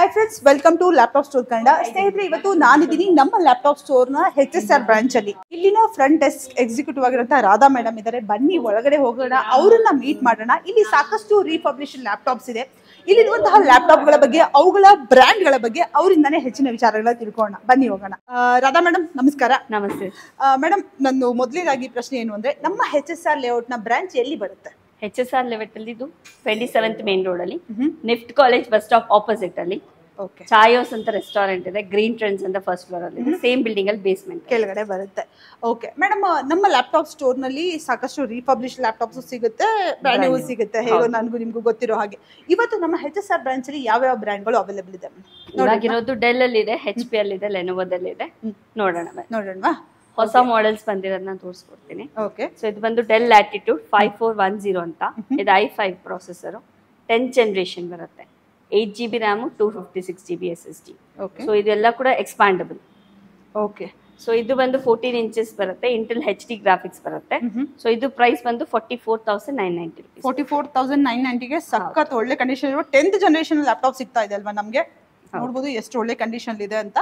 Hi friends welcome to laptop store Kannada ಸ್ನೇಹಿತರೆ ಇವತ್ತು ನಾನಿದ್ದೀನಿ ನಮ್ಮ ಲ್ಯಾಪ್ಟಾಪ್ ಸ್ಟೋರ್ ನ ಎಚ್ ಎಸ್ ಆರ್ ಬ್ರಾಂಚ್ ಅಲ್ಲಿ ಇಲ್ಲಿನ ಫ್ರಂಟ್ ಡೆಸ್ಕ್ ಎಕ್ಸಿಕ್ಯೂಟಿವ್ ಆಗಿರುವಂತಹ ರಾಧಾ ಮೇಡಮ್ ಇದ್ದಾರೆ ಬನ್ನಿ ಒಳಗಡೆ ಹೋಗೋಣ ಅವರನ್ನ ಮೀಟ್ ಮಾಡೋಣ ಇಲ್ಲಿ ಸಾಕಷ್ಟು ರೀಪಬ್ಲಿಷ್ ಲ್ಯಾಪ್ಟಾಪ್ಸ್ ಇದೆ ಇಲ್ಲಿರುವಂತಹ ಲ್ಯಾಪ್ಟಾಪ್ ಗಳ ಬಗ್ಗೆ ಅವುಗಳ ಬ್ರ್ಯಾಂಡ್ ಗಳ ಬಗ್ಗೆ ಅವರಿಂದಾನೇ ಹೆಚ್ಚಿನ ವಿಚಾರಗಳ ತಿಳ್ಕೊಳ್ಳೋಣ ಬನ್ನಿ ಹೋಗೋಣ ಆ, ರಾಧಾ ಮೇಡಮ್ ನಮಸ್ಕಾರ ನಮಸ್ತೆ ಮೇಡಮ್ ನನ್ನ ಮೊದಲನೇದಾಗಿ ಪ್ರಶ್ನೆ ಏನು ಅಂದ್ರೆ ನಮ್ಮ ಎಚ್ ಎಸ್ ಆರ್ ಲೇಔಟ್ ನ ಬ್ರಾಂಚ್ ಎಲ್ಲಿ ಬರುತ್ತೆ ಎಚ್ ಎಸ್ ಆರ್ ಲೆವೆಟ್ ಅಲ್ಲಿ ಇದು ಟ್ವೆಂಟಿ ಸೆವೆಂತ್ ಮೇನ್ ರೋಡ್ ಅಲ್ಲಿ NIFT college bus stop opposite ಅಲ್ಲಿ ಓಕೆ ಚಾಯೋಸ್ ಅಂತ ರೆಸ್ಟೋರೆಂಟ್ ಇದೆ ಗ್ರೀನ್ ಟ್ರೆಂಡ್ಸ್ ಅಂತ ಫಸ್ಟ್ ಫ್ಲೋರ್ ಅಲ್ಲಿ ಇದೆ ಸೇಮ್ ಬಿಲ್ಡಿಂಗ್ ಅಲ್ಲಿ ಬೇಸ್ಮೆಂಟ್ ಕೆಳಗಡೆ ಬರುತ್ತೆ ಓಕೆ ಮೇಡಮ್ ನಮ್ಮ ಲ್ಯಾಪ್ಟಾಪ್ ಸ್ಟೋರ್ ನಲ್ಲಿ ಸಾಕಷ್ಟು ರೀಪಬ್ಲಿಷ್ ಲ್ಯಾಪ್ಟಾಪ್ಸ್ ಸಿಗುತ್ತೆ ಬ್ರ್ಯಾಂಡ್ ನ್ಯೂ ಸಿಗುತ್ತೆ ಹೇಗೋ ನನಗೂ ನಿಮ್ಗೂ ಗೊತ್ತಿರೋ ಹಾಗೆ ಇವತ್ತು ನಮ್ಮ ಎಚ್ ಎಸ್ ಆರ್ ಬ್ರಾಂಚ್ ಅಲ್ಲಿ ಯಾವ ಯಾವ ಬ್ರ್ಯಾಂಡ್ಗಳು ಅವೈಲೇಬಲ್ ಇದೆ ಇವಾಗಿರೋದು ಡೆಲ್ ಅಲ್ಲಿ ಇದೆ ಹೆಚ್ ಪಿ ಅಲ್ಲಿ ಇದೆ ಲೆನೋವದಲ್ಲಿ ಇದೆ ನೋಡೋಣ ಬನ್ನಿ. ನೋಡೋಣವಾ ಹೊಸ ಮಾಡೆಲ್ಸ್ ಬಂದಿರೋದನ್ನ ತೋರಿಸ್ಕೊಡ್ತೀನಿ ಓಕೆ ಸೊ ಇದು ಬಂದು Dell Latitude five four one zero ಅಂತ ಇದು i five processor ten generation ಬರುತ್ತೆ eight G B RAM two fifty six G B S S D okay so ಇದೆಲ್ಲ ಕೂಡ ಎಕ್ಸ್ಪಾಂಡಬಲ್ ಓಕೆ ಸೊ ಇದು ಬಂದು ಫೋರ್ಟೀನ್ ಇಂಚಸ್ ಬರುತ್ತೆ ಇಂಟೆಲ್ ಹೆಚ್ ಡಿ ಗ್ರಾಫಿಕ್ಸ್ ಬರುತ್ತೆ so ಇದು ಪ್ರೈಸ್ ಬಂದು forty four thousand nine ninety rupees forty four thousand nine ನೈಂಟಿಗೆ ಸಖತ್ ಒಳ್ಳೆ ಕಂಡೀಷನ್ ಇರೋ ಟೆಂತ್ ಜನರೇಷನ್ ಲ್ಯಾಪ್ಟಾಪ್ ಸಿಗ್ತಾ ಇದೆ ಅಲ್ವಾ ನಮಗೆ ನೋಡ್ಬೋದು ಎಷ್ಟು ಒಳ್ಳೆ ಕಂಡೀಷನ್ ಇದೆ ಅಂತ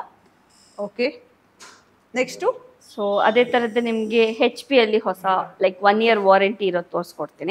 ಓಕೆ ನೆಕ್ಸ್ಟು ಸೊ ಅದೇ ತರದ್ದು ನಿಮಗೆ ಹೆಚ್ ಪಿ ಅಲ್ಲಿ ಹೊಸ ಲೈಕ್ ಒನ್ ಇಯರ್ ವಾರಂಟಿ ಇರೋದು ತೋರಿಸ್ಕೊಡ್ತೀನಿ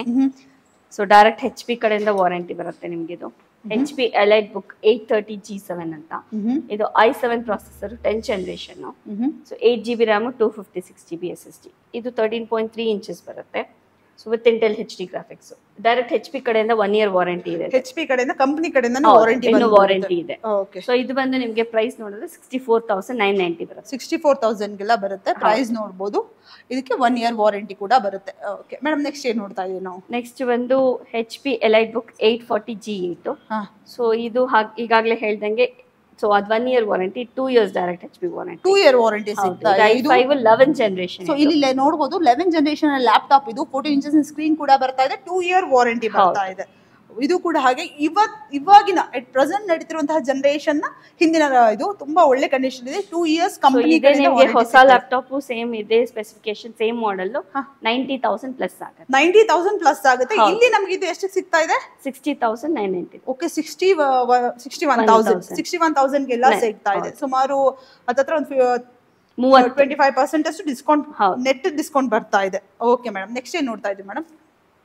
ಸೊ ಡೈರೆಕ್ಟ್ ಹೆಚ್ ಪಿ ಕಡೆಯಿಂದ ವಾರಂಟಿ ಬರುತ್ತೆ ನಿಮ್ಗೆ ಇದು H P EliteBook eight thirty G seven ಅಂತ ಇದು i seven processor ten generation so eight G B RAM two fifty six G B S S D ಇದು thirteen point three inches ಬರುತ್ತೆ so with Intel H D graphics direct H P ಕಡೆಯಿಂದ one year warranty ಇದೆ H P ಕಡೆಯಿಂದ company ಕಡೆಯಿಂದ ಹೌದು, warranty ಇನ್ನು warranty ಇದೆ okay so ಇದು ಬಂದು ನಿಮಗೆ ಪ್ರೈಸ್ ನೋಡಿದ್ರೆ sixty four thousand nine ninety ಬರುತ್ತೆ ಸಿಕ್ಸ್ಟಿ ಫೋರ್ ತೌಸಂಡ್ಗೆಲ್ಲ ಬರುತ್ತೆ ಪ್ರೈಸ್ ನೋಡ್ಬೋದು ಇದಕ್ಕೆ ಒನ್ ಇಯರ್ ವಾರಂಟಿ ಕೂಡ ಬರುತ್ತೆ ಓಕೆ ಮೇಡಮ್ ನೆಕ್ಸ್ಟ್ ಏನು ನೋಡ್ತಾ ಇದೀವಿ ನಾವು ನೆಕ್ಸ್ಟ್ ಬಂದು H P EliteBook eight forty G eight ಹಾ ಸೊ ಇದು ಹಾಗೆ ಈಗಾಗಲೇ ಹೇಳ್ದಂಗೆ ಸೊ ಅದು one year warranty two years direct H P warranty two year warranty ಸಿಗ್ತಾ ಇದೆ ಇದು ಫೈವ್ ಲೆವೆನ್ ಜನರೇಷನ್ ಸೊ ಇಲ್ಲಿ ಲೆ- ನೋಡ್ಬೋದು ಲೆವೆನ್ ಜನರೇಷನ್ ಲ್ಯಾಪ್ಟಾಪ್ ಇದು ಫೋರ್ಟೀನ್ ಇಂಚಸ್ ಸ್ಕ್ರೀನ್ ಕೂಡ ಬರ್ತಾ ಇದೆ ಟೂ ಇಯರ್ ವಾರಂಟಿ ಬರ್ತಾ ಇದೆ ಇದು ಕೂಡ ಹಾಗೆ ಇವತ್ ಇವಾಗಿನ ಎಟ್ ಪ್ರೆಸೆಂಟ್ ನಡೀತಿರುವಂತಹ ಜನರೇಷನ್ ನ ಹಿಂದಿನ ಇದು ತುಂಬಾ ಒಳ್ಳೆ ಕಂಡೀಷನ್ ಇದೆ ಟೂ ಇಯರ್ಸ್ ಕಂಪನಿ ಇದೆ ನಿಮಗೆ ಹೊಸ ಲ್ಯಾಪ್ಟಾಪ್ ಸೇಮ್ ಇದೆ specification same model ninety thousand plus ಆಗುತ್ತೆ ನೈಂಟಿ ತೌಸಂಡ್ ಪ್ಲಸ್ ಆಗುತ್ತೆ ಇಲ್ಲಿ ನಮ್ಗೆ ಇದು ಎಷ್ಟು ಸಿಗ್ತಾ ಇದೆ sixty thousand nine ninety okay sixty sixty one thousand sixty one ತೌಸಂಡ್ಗೆಲ್ಲ ಸಿಗ್ತಾ ಇದೆ ಸುಮಾರು ಹತ್ತತ್ರ ಒಂದು ಮೂವತ್ತು ಟ್ವೆಂಟಿ ಫೈವ್ ಪರ್ಸೆಂಟ್ ಅಷ್ಟು ಡಿಸ್ಕೌಂಟ್ ಹೌದು. ನೆಟ್ ಡಿಸ್ಕೌಂಟ್ ಬರ್ತಾ ಇದೆ ಓಕೆ ಮೇಡಮ್ ನೆಕ್ಸ್ಟ್ ಏನ್ ನೋಡ್ತಾ ಇದ್ದೀವಿ ಮೇಡಮ್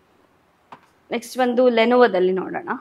ನೆಕ್ಸ್ಟ್ ಬಂದು ಲೆನೋವದಲ್ಲಿ ನೋಡೋಣ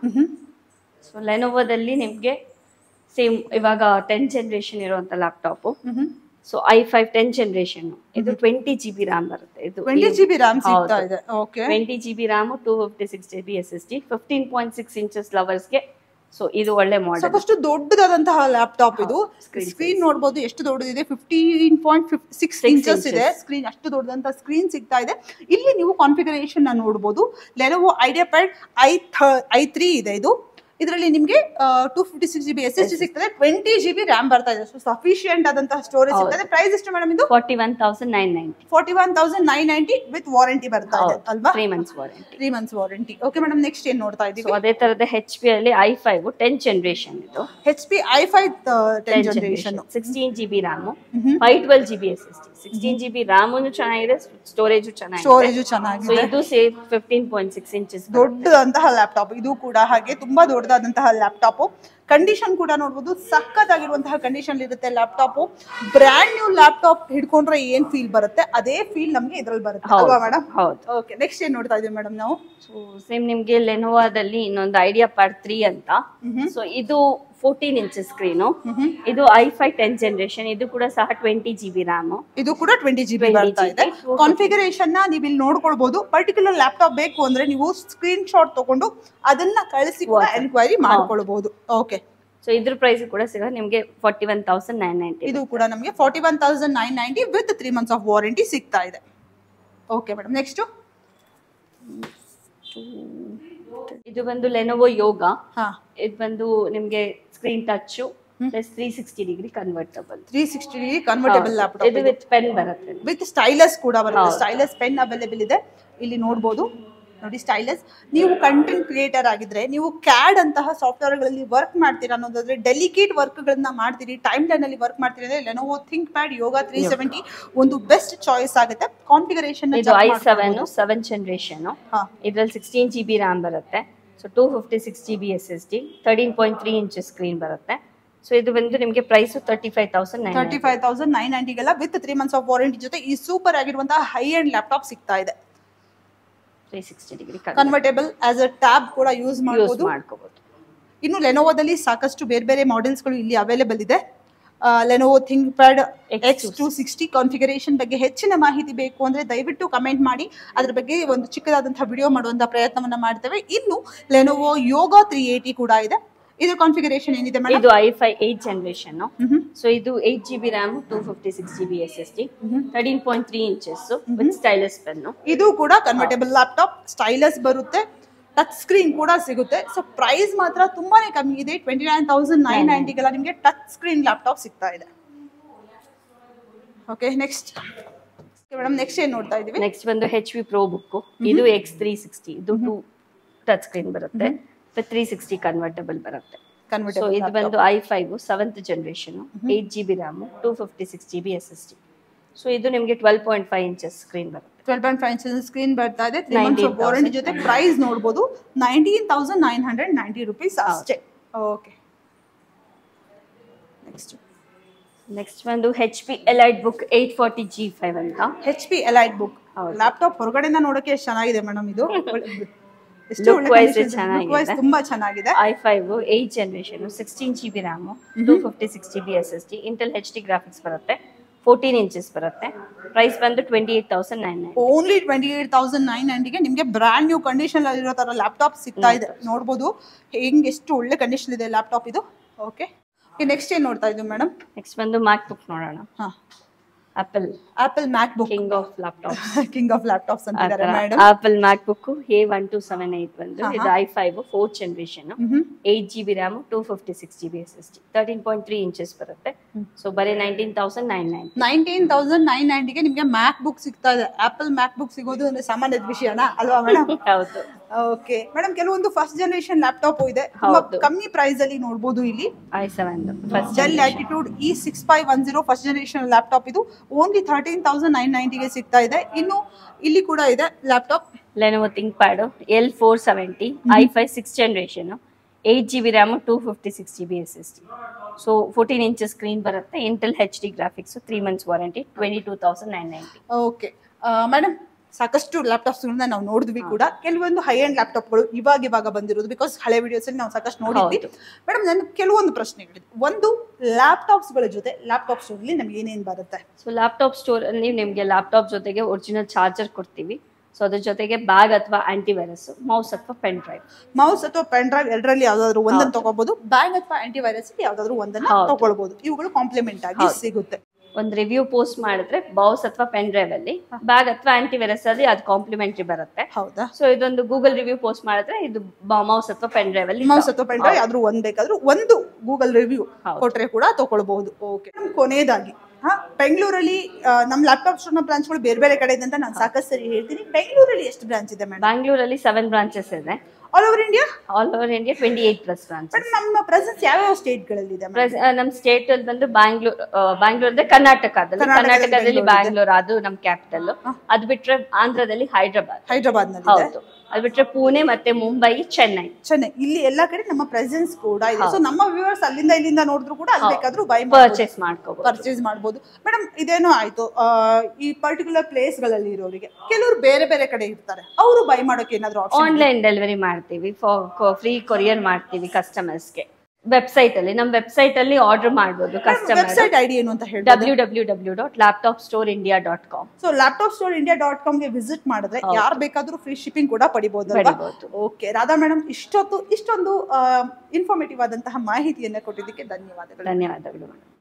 ಸೊ ಲೆನೋವದಲ್ಲಿ ನಿಮಗೆ ಸೇಮ್ ಇವಾಗ ಟೆನ್ ಜನರೇಷನ್ ಇರುವಂತ laptop so i five ten generation ಇದು ಟ್ವೆಂಟಿ ಜಿ ಬಿ ರ್ಯಾಮ್ ಬರುತ್ತೆ ಇದು ಟ್ವೆಂಟಿ ಜಿ ಬಿ ರ್ಯಾಮ್ ಸಿಗ್ತಾ ಇದೆ okay twenty G B RAM two fifty six G B S S D fifteen point six inches ಲವರ್ಸ್ಗೆ so ಇದು ಒಳ್ಳೆ model ಸಾಕಷ್ಟು ದೊಡ್ಡದಾದಂತಹ ಲ್ಯಾಪ್ಟಾಪ್ ಇದು ಸ್ಕ್ರೀನ್ ನೋಡಬಹುದು ಎಷ್ಟು ದೊಡ್ಡದಿದೆ ಫಿಫ್ಟೀನ್ ಪಾಯಿಂಟ್ ಸಿಕ್ಸ್ ಇಂಚಸ್ ಇದೆ ಸ್ಕ್ರೀನ್ ಅಷ್ಟು ದೊಡ್ಡದಂತ ಸ್ಕ್ರೀನ್ ಸಿಗ್ತಾ ಇದೆ ಇಲ್ಲಿ ನೀವು ಕಾನ್ಫಿಗರೇಷನ್ ನೋಡಬಹುದು Lenovo IdeaPad i i three ಇದೆ ಇದು ಇದರಲ್ಲಿ ನಿಮಗೆ two fifty six G B S S D ಸಿಗ್ತದೆ ಟ್ವೆಂಟಿ ಜಿ ಬಿ ರ್ಯಾಮ್ ಬರ್ತಾ ಇದೆ ಸೊ ಸಫಿಶಿಯಂಟ್ ಆದಂತಹ ಸ್ಟೋರೇಜ್ ಸಿಗ್ತದೆ ಪ್ರೈಸ್ ಎಷ್ಟು ಮೇಡಮ್ ಇದು forty one thousand nine ninety forty one thousand nine ninety with warranty ಬರ್ತಾ ಇದೆ ಅಲ್ವಾ three months warranty three months warranty okay madam next ಏನ್ ನೋಡ್ತಾ ಸೊ ಇದೀವಿ ಅದೇ ತರದ ಹೆಚ್ ಪಿ ಅಲ್ಲಿ ಐ ಫೈವ್ ಟೆನ್ ಜನರೇಷನ್ ಇದು H P i five ten generation sixteen G B RAM five twelve G B S S D sixteen G B RAM ಚೆನ್ನಾಗಿದೆ storage ಚೆನ್ನಾಗಿದೆ storage so ಚೆನ್ನಾಗಿದೆ ಇದು safe fifteen point six inches ದೊಡ್ಡದಂತಹ laptop ಇದು ಕೂಡ ಹಾಗೆ ತುಂಬಾ ದೊಡ್ಡದಾದಂತಹ ಲ್ಯಾಪ್ಟಾಪ್ ಕಂಡೀಷನ್ ಕೂಡ ನೋಡ್ಬೋದು ಸಖತ್ತಾಗಿರುವಂತಹ ಕಂಡೀಷನ್ ಇರುತ್ತೆ ಲ್ಯಾಪ್ಟಾಪ್ ಬ್ರ್ಯಾಂಡ್ ನ್ಯೂ ಲ್ಯಾಪ್ಟಾಪ್ ಹಿಡ್ಕೊಂಡ್ರೆ ಏನ್ ಫೀಲ್ ಬರುತ್ತೆ ಅದೇ ಫೀಲ್ ನಮ್ಗೆ ಇದ್ರಲ್ಲಿ ಬರುತ್ತೆ ಅಲ್ವಾ ಮೇಡಮ್ ಹೌದು ಓಕೆ ನೆಕ್ಸ್ಟ್ ಏನ್ ನೋಡ್ತಾ ಇದೀವಿ ಮೇಡಮ್ ನಾವು ಸೊ ಸೇಮ್ ನಿಮ್ಗೆ ಲೆನೋವಾದಲ್ಲಿ ಇನ್ನೊಂದು ಐಡಿಯಾ ಪ್ಯಾಡ್ ತ್ರೀ ಅಂತ ಸೊ ಇದು ಫೋರ್ಟೀನ್ ಇಂಚಸ್ ಸ್ಕ್ರೀನು ಇದು ಐ ಫೈವ್ ಟೆನ್ ಜನರೇಷನ್ ಇದು ಕೂಡ ಸಹ ಟ್ವೆಂಟಿ ಜಿ ಬಿ ರ್ಯಾಮು ಇದು ಕೂಡ ಟ್ವೆಂಟಿ ಜಿ ಬಿ 20 ಬರ್ತಾ ಇದೆ GB. ಕಾನ್ಫಿಗರೇಷನ್ ನ ನೀವು ಇಲ್ಲಿ ನೋಡ್ಕೊಳ್ಬಹುದು ಪರ್ಟಿಕ್ಯುಲರ್ ಲ್ಯಾಪ್ಟಾಪ್ ಬೇಕು ಅಂದ್ರೆ ನೀವು ಸ್ಕ್ರೀನ್ ಶಾಟ್ ತಗೊಂಡು ಅದನ್ನ ಕಳಿಸಿ ಕೂಡ ಎನ್ಕ್ವೈರಿ ಮಾಡ್ಕೊಳ್ಬಹುದು ಓಕೆ ಸೊ ಇದ್ರ ಪ್ರೈಸ್ ಕೂಡ ಸಿಗ ನಿಮ್ಗೆ forty one thousand nine ninety ಇದು ಕೂಡ ನಮಗೆ forty one thousand nine ninety with three months of warranty ಸಿಗ್ತಾ ಇದೆ ಓಕೆ ಮೇಡಮ್ ನೆಕ್ಸ್ಟ್ ಇದು ಬಂದು ಲೆನೋವೋ ಯೋಗ ಹಾ ಇದು ಬಂದು ನಿಮ್ಗೆ screen touch plus three sixty degree convertible three sixty degree convertible laptop ಇದು ವಿತ್ ಪೆನ್ ಬರುತ್ತೆ ವಿತ್ ಸ್ಟೈಲಸ್ ಕೂಡ ಬರುತ್ತೆ ಹೌದು. ಸ್ಟೈಲಸ್ ಪೆನ್ ಅವೈಲೇಬಲ್ ಇದೆ ಇಲ್ಲಿ ನೋಡ್ಬೋದು ನೋಡಿ ಸ್ಟೈಲಸ್ ನೀವು ಕಂಟೆಂಟ್ ಕ್ರಿಯೇಟರ್ ಆಗಿದ್ರೆ ನೀವು ಕ್ಯಾಡ್ ಅಂತಹ ಸಾಫ್ಟ್ವೇರ್ಗಳಲ್ಲಿ ವರ್ಕ್ ಮಾಡ್ತೀರಾ ಅನ್ನೋದಾದ್ರೆ ಡೆಲಿಕೇಟ್ ವರ್ಕ್ಗಳನ್ನ ಮಾಡ್ತೀರಿ ಟೈಮ್ ಲೈನ್ ಅಲ್ಲಿ ವರ್ಕ್ ಮಾಡ್ತೀರಿ ಅಂದ್ರೆ Lenovo ThinkPad Yoga three seventy ಒಂದು ಬೆಸ್ಟ್ ಚಾಯ್ಸ್ ಆಗುತ್ತೆ ಕಾನ್ಫಿಗರೇಷನ್ ಇದು ಐ ಸೆವೆನ್ ಸೆವೆನ್ ಜನರೇಷನ್ ಹಾ ಇದ್ರಲ್ಲಿ ಸಿಕ್ಸ್ಟೀನ್ ಜಿ ಬಿ ರ್ಯಾಮ್ ಬರುತ್ತೆ so two fifty six G B S S D thirteen point three inches screen ಬರುತ್ತೆ so ಇದು ಬಂದು ನಿಮಗೆ price thirty five thousand nine thirty five thousand nine ನೈಂಟಿಗೆಲ್ಲ with three months of warranty ಜೊತೆ ಈ super ಆಗಿರುವಂತಹ high end laptop ಸಿಗ್ತಾ ಇದೆ three sixty degree convertible as a tab ಕೂಡ ಯೂಸ್ ಯೂಸ್ ಮಾಡಬಹುದು ಮಾಡ್ಕೋಬಹುದು ಇನ್ನು ಲೆನೋವೋದಲ್ಲಿ ಸಾಕಷ್ಟು ಬೇರೆ ಬೇರೆ ಮಾಡೆಲ್ಸ್ಗಳು ಇಲ್ಲಿ ಅವೈಲೇಬಲ್ ಇದೆ Lenovo ThinkPad X two sixty configuration ಬಗ್ಗೆ ಹೆಚ್ಚಿನ ಮಾಹಿತಿ ಬೇಕು ಅಂದ್ರೆ ದಯವಿಟ್ಟು ಕಮೆಂಟ್ ಮಾಡಿ ಅದ್ರ ಬಗ್ಗೆ ಒಂದು ಚಿಕ್ಕದಾದಂತಹ ವಿಡಿಯೋ ಮಾಡುವಂತಹ ಪ್ರಯತ್ನವನ್ನ ಮಾಡ್ತೇವೆ ಇನ್ನು ಲೆನೋವೋ ಯೋಗ ತ್ರೀ ಏಯ್ಟಿ ಕೂಡ ಇದೆ ಇದು ಕಾನ್ಫಿಗರೇಷನ್ ಏನಿದೆ ಮೇಡಮ್ ಇದು i five eight generation so ಇದು eight G B RAM two fifty six G B S S D thirteen point three inches with stylus pen ಇದು ಕೂಡ ಕನ್ವರ್ಟೇಬಲ್ ಲ್ಯಾಪ್ಟಾಪ್ ಸ್ಟೈಲಸ್ ಬರುತ್ತೆ touch screen ಕೂಡ ಸಿಗುತ್ತೆ so price ಮಾತ್ರ ತುಂಬಾನೇ ಕಮ್ಮಿ ಇದೆ ಟ್ವೆಂಟಿ ನೈನ್ ತೌಸಂಡ್ ನೈನ್ ನೈಂಟಿಗೆಲ್ಲ ನಿಮಗೆ ಟಚ್ ಸ್ಕ್ರೀನ್ ಲ್ಯಾಪ್ಟಾಪ್ ಸಿಗ್ತಾ ಇದೆ ಓಕೆ ನೆಕ್ಸ್ಟ್ ಮೇಡಮ್ ನೆಕ್ಸ್ಟ್ ಏನ್ ನೋಡ್ತಾ ಇದೀವಿ ನೆಕ್ಸ್ಟ್ ಬಂದು ಹೆಚ್ ವಿ ಪ್ರೋ ಬುಕ್ ಇದು ಎಕ್ಸ್ ತ್ರೀ ಸಿಕ್ಸ್ಟಿ ಇದು ಟೂ ಟಚ್ ಸ್ಕ್ರೀನ್ ಬರುತ್ತೆ ವಿತ್ ತ್ರೀ ಸಿಕ್ಸ್ಟಿ ಕನ್ವರ್ಟಬಲ್ ಬರುತ್ತೆ ಸೊ ಕನ್ವರ್ಟೇಬಲ್ ಇದು ಬಂದು i five seventh generation eight G B RAM two fifty six G B S S D so ಇದು ನಿಮಗೆ twelve point five inches screen ಬರುತ್ತೆ twelve point five inches screen ಬರ್ತಾ ಇದೆ three months 19,000. Warranty ಜೊತೆ price ನೋಡ್ಬೋದು nineteen thousand nine hundred ninety rupees ಅಷ್ಟೇ okay next next ಬಂದು H P EliteBook eight forty G five ಅಂತ H P EliteBook ಹೌದು. Laptop ಹೊರಗಡೆಯಿಂದ ನೋಡಕ್ಕೆ ಎಷ್ಟು ಚೆನ್ನಾಗಿದೆ ಮೇಡಮ್ ಇದು ಎಷ್ಟು Look ಒಳ್ಳೆ wise condition ಇದೆ. ಚೆನ್ನಾಗಿದೆ. Look wise ತುಂಬಾ ಚೆನ್ನಾಗಿದೆ i five eight generation sixteen G B RAM two fifty six G B S S D Intel H D graphics ಬರುತ್ತೆ ಫೋರ್ಟೀನ್ ಇಂಚಸ್ ಬರುತ್ತೆ ಪ್ರೈಸ್ ಬಂದು twenty eight thousand nine nine only twenty eight thousand nine ನೈಂಟಿಗೆ ನಿಮಗೆ brand new condition ಇರೋ ತರ laptop ಸಿಗ್ತಾ ಇದೆ ನೋಡ್ಬೋದು ಹೆಂಗ್ ಎಷ್ಟು ಒಳ್ಳೆ ಕಂಡೀಷನ್ ಇದೆ ಲ್ಯಾಪ್ಟಾಪ್ ಇದು ಓಕೆ ನೆಕ್ಸ್ಟ್ ಏನ್ ನೋಡ್ತಾ ಇದ್ದೀವಿ ಮೇಡಮ್ ನೆಕ್ಸ್ಟ್ ಬಂದು ಮ್ಯಾಕ್ ಬುಕ್ ನೋಡೋಣ ಹಾ Apple Apple MacBook king of laptop king of laptops ಅಂತಿದ್ದಾರೆ madam Apple MacBook A one two seven eight ಬಂದು ಇದು i five fourth generation eight G B RAM two fifty six G B S S D thirteen point three inches ಬರುತ್ತೆ so ಬರೀ nineteen thousand nine nine nineteen thousand nine ನೈಂಟಿಗೆ ನಿಮಗೆ ಮ್ಯಾಕ್ book ಸಿಗ್ತಾ ಇದೆ apple ಮ್ಯಾಕ್ book ಸಿಗೋದು ಅಂದ್ರೆ ಸಾಮಾನ್ಯದ ವಿಷಯನಾ ಅಲ್ವಾ madam ಹೌದು ಓಕೆ ಮೇಡಮ್ ಕೆಲವೊಂದು ಫಸ್ಟ್ ಜನರೇಷನ್ ಲ್ಯಾಪ್ಟಾಪ್ ಇದೆ ತುಂಬಾ ಹೌದು. ಕಮ್ಮಿ ಪ್ರೈಸ್ ಅಲ್ಲಿ ನೋಡಬಹುದು ಇಲ್ಲಿ I seven first Dell attitude E six five one zero first generation laptop ಇದು ಓನ್ಲಿ ಥರ್ಟೀನ್ ತೌಸಂಡ್ ನೈನ್ ನೈಂಟಿಗೆ ಸಿಗ್ತಾ ಇದೆ ಇನ್ನು ಇಲ್ಲಿ ಕೂಡ ಇದೆ laptop Lenovo ThinkPad L four seventy I five six generation eight G B RAM two fifty six G B S S D so fourteen inches screen ಬರುತ್ತೆ Intel H D graphics three months warranty twenty two thousand nine ninety okay madam ಸಾಕಷ್ಟು ಲ್ಯಾಪ್ಟಾಪ್ಸ್ಗಳನ್ನ ನಾವು ನೋಡಿದ್ವಿ ಕೂಡ ಕೆಲವೊಂದು high end ಲ್ಯಾಪ್ಟಾಪ್ಗಳು ಇವಾಗ ಇವಾಗ ಬಂದಿರೋದು ಬಿಕಾಸ್ ಹಳೆ ವಿಡಿಯೋಸ್ ಅಲ್ಲಿ ನಾವು ಸಾಕಷ್ಟು ನೋಡಿದ್ವಿ ಹೌದು. ಮೇಡಮ್ ನನ್ನ ಕೆಲವೊಂದು ಪ್ರಶ್ನೆಗಳಿದೆ ಒಂದು ಲ್ಯಾಪ್ಟಾಪ್ಸ್ಗಳ ಜೊತೆ ಲ್ಯಾಪ್ಟಾಪ್ ಸ್ಟೋರ್ಲಿ ನಮ್ಗೆ ಏನೇನು ಬರುತ್ತೆ ಸೊ ಲ್ಯಾಪ್ಟಾಪ್ ಸ್ಟೋರ್ ಅಲ್ಲಿ ನಿಮಗೆ ಲ್ಯಾಪ್ಟಾಪ್ ಜೊತೆಗೆ ಒರಿಜಿನಲ್ ಚಾರ್ಜರ್ ಕೊಡ್ತೀವಿ ಸೊ ಅದ್ರ ಜೊತೆಗೆ ಬ್ಯಾಗ್ ಅಥವಾ ಆಂಟಿವೈರಸ್ ಮೌಸ್ ಅಥವಾ ಪೆನ್ ಡ್ರೈವ್ ಮೌಸ್ ಅಥವಾ ಪೆನ್ ಡ್ರೈವ್ ಎರಡರಲ್ಲಿ ಯಾವ್ದಾದ್ರು ಒಂದನ್ನು ತಗೋಬಹುದು ಬ್ಯಾಗ್ ಅಥವಾ ಆಂಟಿ ವೈರಸ್ ಯಾವ್ದಾದ್ರು ಒಂದನ್ನ ಹೌದು. ತಗೊಳ್ಬಹುದು ಇವುಗಳು ಕಾಂಪ್ಲಿಮೆಂಟ್ ಆಗಿ ಹೌದು. ಸಿಗುತ್ತೆ ಒಂದು ರಿವ್ಯೂ ಪೋಸ್ಟ್ ಮಾಡಿದ್ರೆ ಮೌಸ್ ಅಥವಾ ಪೆನ್ ಡ್ರೈವ್ ಅಲ್ಲಿ ಬ್ಯಾಗ್ ಅಥವಾ ಆಂಟಿವೈರಸ್ ಅಲ್ಲಿ ಅದು ಕಾಂಪ್ಲಿಮೆಂಟರಿ ಬರುತ್ತೆ ಹೌದಾ ಸೊ ಇದೊಂದು ಗೂಗಲ್ ರಿವ್ಯೂ ಪೋಸ್ಟ್ ಮಾಡಿದ್ರೆ ಇದು ಮೌಸ್ ಅಥವಾ ಪೆನ್ ಡ್ರೈವ್ ಅಲ್ಲಿ ಮೌಸ್ ಅಥವಾ ಪೆನ್ ಡ್ರೈವ್ ಯಾವ್ದಾದ್ರು ಒಂದ್ ಬೇಕಾದ್ರೂ ಒಂದು ಗೂಗಲ್ ರಿವ್ಯೂ ಹೌದು. ಕೊಟ್ರೆ ಕೂಡ ತಗೊಳ್ಬಹುದು ಓಕೆ ಕೊನೆಯದಾಗಿ ಹಾ ಬೆಂಗಳೂರಲ್ಲಿ ಆ, ನಮ್ ಲ್ಯಾಪ್ಟಾಪ್ ಸ್ಟೋರ್ನ ಬ್ರಾಂಚ್ಗಳು ಬೇರೆ ಬೇರೆ ಕಡೆ ಇದೆ ಅಂತ ನಾನು ಸಾಕಷ್ಟು ಸರಿ ಹೇಳ್ತೀನಿ ಬೆಂಗಳೂರಲ್ಲಿ ಎಷ್ಟು ಬ್ರಾಂಚ್ ಇದೆ ಮೇಡಮ್ ಬ್ಯಾಂಗ್ಳೂರಲ್ಲಿ ಸೆವೆನ್ ಬ್ರಾಂಚಸ್ ಇದೆ all over India all over India twenty eight plus branch madam ನಮ್ಮ ಪ್ರೆಸೆನ್ಸ್ ಯಾವ್ಯಾವ ಸ್ಟೇಟ್ಗಳಲ್ಲಿ ಇದೆ madam? ನಮ್ಮ ಸ್ಟೇಟ್ ಅಲ್ಲಿ ಬಂದು ಬ್ಯಾಂಗ್ಳೂರ್ ಬ್ಯಾಂಗ್ಳೂರ್ ಅಂದ್ರೆ ಕರ್ನಾಟಕದಲ್ಲಿ ಕರ್ನಾಟಕದಲ್ಲಿ ಕರ್ನಾಟಕದಲ್ಲಿ ಬೆಂಗಳೂರು ಬ್ಯಾಂಗ್ಳೂರ್ ಅದು ನಮ್ ಕ್ಯಾಪಿಟಲ್ ಅದು ಬಿಟ್ರೆ ಆಂಧ್ರದಲ್ಲಿ ಹೈದ್ರಾಬಾದ್ ಹೈದ್ರಾಬಾದ್ ನಲ್ಲಿ ಇದೆ ಹೌದು ಅದು ಬಿಟ್ರೆ ಪುಣೆ ಮತ್ತೆ ಮುಂಬೈ ಚೆನ್ನೈ ಚೆನ್ನೈ ಇಲ್ಲಿ ಎಲ್ಲಾ ಕಡೆ ನಮ್ಮ ಪ್ರೆಸೆನ್ಸ್ ಕೂಡ ಇದೆ ಸೊ ನಮ್ಮ ವ್ಯೂವರ್ಸ್ ಅಲ್ಲಿಂದ ಇಲ್ಲಿಂದ ನೋಡಿದ್ರು ಕೂಡ ಅಲ್ಲಿ ಬೇಕಾದ್ರೂ ಬೈ ಪರ್ಚೇಸ್ ಮಾಡ್ಕೋಬಹುದು ಪರ್ಚೇಸ್ ಮಾಡ್ಬೋದು ಮೇಡಮ್ ಇದೇನೋ ಆಯ್ತು ಆ, ಈ ಪರ್ಟಿಕ್ಯುಲರ್ ಪ್ಲೇಸ್ ಗಳಲ್ಲಿ ಇರೋರಿಗೆ ಕೆಲವರು ಬೇರೆ ಬೇರೆ ಕಡೆ ಇರ್ತಾರೆ ಅವರು ಬೈ ಮಾಡೋಕೆ ಏನಾದ್ರು ಆಪ್ಷನ್ ಆನ್ಲೈನ್ ಡೆಲಿವರಿ ಮಾಡ್ತೀವಿ ಫ್ರೀ ಕೊರಿಯರ್ ಮಾಡ್ತೀವಿ ಕಸ್ಟಮರ್ಸ್ಗೆ ವೆಬ್ಸೈಟ್ ಅಲ್ಲಿ ನಮ್ಮ ವೆಬ್ಸೈಟ್ ಅಲ್ಲಿ ಆರ್ಡರ್ ಮಾಡ್ಬೋದು ಕಸ್ಟಮರ್ ವೆಬ್ಸೈಟ್ ಐಡಿ ಏನು ಅಂತ ಹೇಳಿ W W W dot laptop store India dot com so laptop store India dot ಕಾಮ್ಗೆ ವಿಸಿಟ್ ಮಾಡಿದ್ರೆ ಯಾರು ಬೇಕಾದ್ರೂ ಫ್ರೀ ಶಿಪ್ಪಿಂಗ್ ಕೂಡ ಪಡಿಬಹುದು ಪಡಿಬೋದು. ಓಕೆ ರಾಧಾ ಮೇಡಮ್ ಇಷ್ಟೊತ್ತು ಇಷ್ಟೊಂದು ಇನ್ಫಾರ್ಮೇಟಿವ್ ಆದಂತಹ ಮಾಹಿತಿಯನ್ನ ಕೊಟ್ಟಿದ್ದಕ್ಕೆ ಧನ್ಯವಾದಗಳು ಧನ್ಯವಾದಗಳು